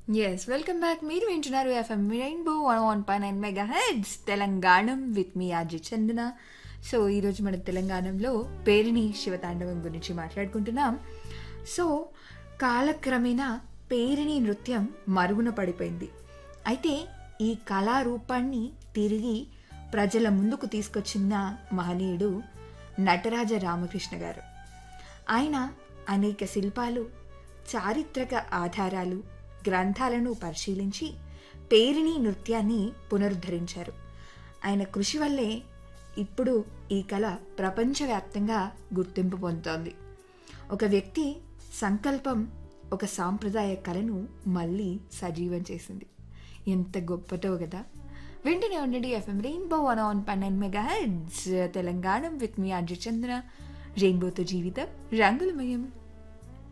yes welcome back మీరు వింటున్నారు FM rainbow one one పై nine mega heads Telangana with మీ ఆర్జి చందన సో ఈరోజు మన తెలంగాణలో పేరిణి శివతాండవం గురించి మాట్లాడుకుంటున్నాం సో కాలక్రమేణా పేరిణి నృత్యం మరుగున పడిపోయింది అయితే ఈ కళారూపాన్ని తిరిగి ప్రజల ముందుకు తీసుకొచ్చిన మహనీయుడు నటరాజ రామకృష్ణ గారు ఆయన అనేక శిల్పాలు చారిత్రక ఆధారాలు గ్రంథాలను పరిశీలించి పేరిణి నృత్యాన్ని పునరుద్ధరించారు ఆయన కృషి వల్లే ఇప్పుడు ఈ కళ ప్రపంచవ్యాప్తంగా గుర్తింపు పొందుతోంది ఒక వ్యక్తి సంకల్పం ఒక సాంప్రదాయ కళను మళ్ళీ సజీవం చేసింది ఎంత గొప్పటో కదా వెంటనే ఉండండి ఎఫ్ఎం రెయిన్బో వన్ ఆన్ పన్నెండు మెగా హెడ్స్ తెలంగాణ విత్ మీ అర్జు చంద్ర రెయిన్బోతో జీవితం రంగులమయం